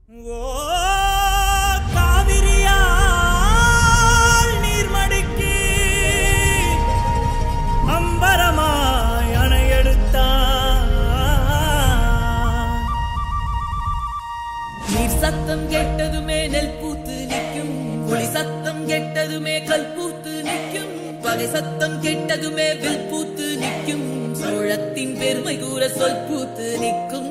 ஓ காவிரியால் நீர்மடிக்கு அம்பரமாய் அணையெடுத்தான் நீர் சத்தம் கேட்டதுமே நெல் பூத்து நிற்கும் ஒளி சத்தம் கேட்டதுமே கல் பூத்து நிற்கும் பகை சத்தம் கேட்டதுமே வில் பூத்து நிற்கும் சோழத்தின் பெருமை கூற சொல் பூத்து நிற்கும்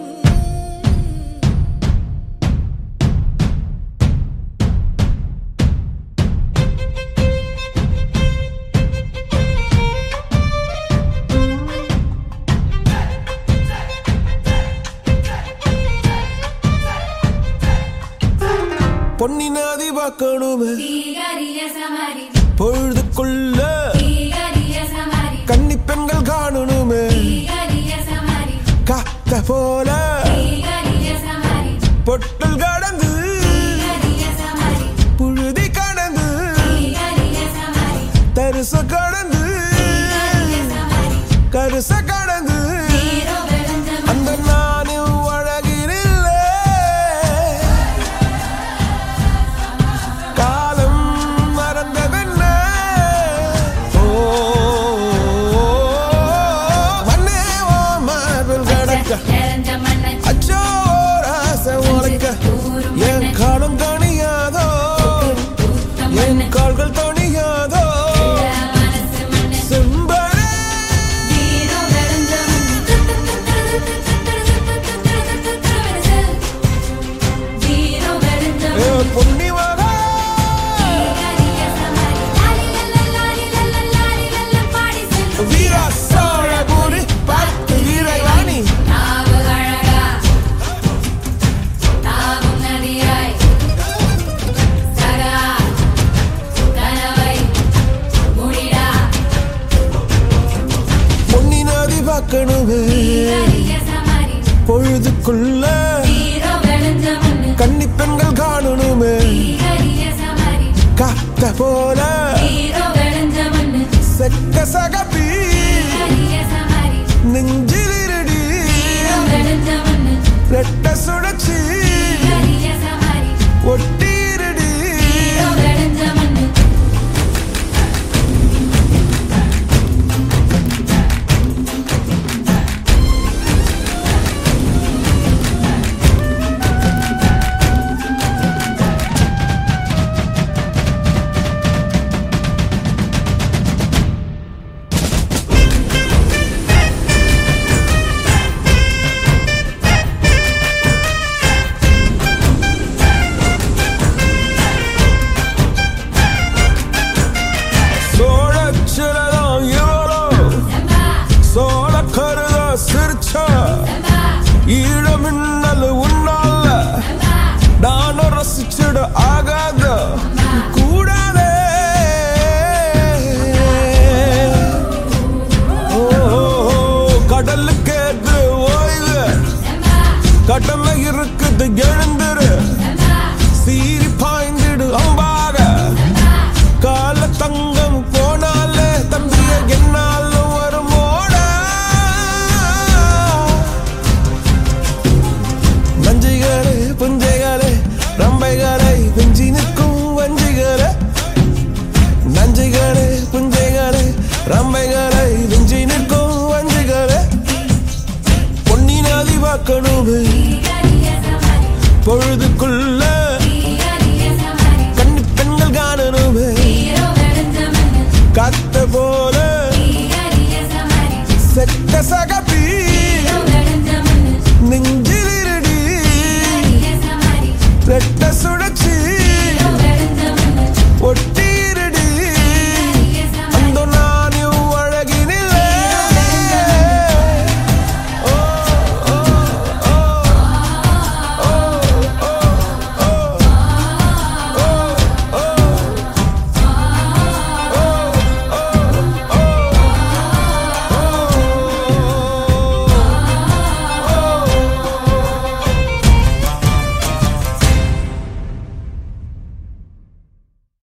பொன்னி நாதி பார்க்கணுமே தீகரிய சமரி பொழுதுக்குள்ள தீகரிய சமரி கன்னி பெண்கள் காணணுமே தீகரிய சமரி காத்த போல தீகரிய சமரி பொட்டல் கடந்து தீகரிய சமரி புழுதி கடந்து தீகரிய சமரி தரிச கடந்து தீகரிய சமரி கருச கடந்து நீரோ வெளுந்தம் அந்த நானும் அழகினில்லே காலம் மறந்ததென்ன ஓ மண்ணே ஓ மார்பில் கடக்க நிறைஞ்ச மண்ணை அச்சோ ராச உழைக்க என் காலம் தணியாதோ பூத்த என் மண்ணை கால்கள் தணியாதோ மனசு மண்ணை செம்பரே நீரோ வெளுந்தம் நீரோ வெளுந்தம் ஏ பொன்னி மகா தீகரிய சமரி லாலி லல்லா லாலி லல்லா லாலி லல்லா பாடி செல்லும் வீரா சோழ பூரி பார்த்து வீரவாணி நாவு அழகா நாவும் நதியாய் சகா கனவை முடிடா பொன்னி நதி பார்க்கணுமே தீகரிய சமரி பொழுதுக்குள்ள நீரோ வெளுந்த மண்ணு கன்னி பெண்கள் காணணுமே தீகரிய சமரி காத்த போல நீரோ வெளுந்த மண்ணு செக்க சகப்பி தீகரிய சமரி நெஞ்சிலிருடி நீரோ வெளுந்த மண்ணு ரெட்ட சுழற்சி தீகரிய சமரி ஒட்டிருடி நீரோ வெளுந்த மண்ணு சோழச்சிலதான் இவளோ செம்பா சோழ கருத சிரிச்சா செம்பா ஈழ மின்னல் உன்னால செம்பா நானும் ரசிச்சிட ஆகாத கூடாதே ஓ, கடலுக்கு ஏது ஓய்வு செம்பா கடமை இருக்குது எழுந்துரு செம்பா சீறி பாய்ந்திடு அம்பாக கால தங்கம் போனாலே தம்பிய என்னாலும் வருமோட நஞ்சைகளே புஞ்சைகளே ரம்பைகளை வெஞ்சி நிற்கும் வஞ்சிகளே நஞ்சைகளே புஞ்சைகளே ரம்பைகளை வெஞ்சி நிற்கும் வஞ்சிகளே பொன்னி நதி பார்க்கணுமே தீகரிய சமரி பொழுதுக்குள்ள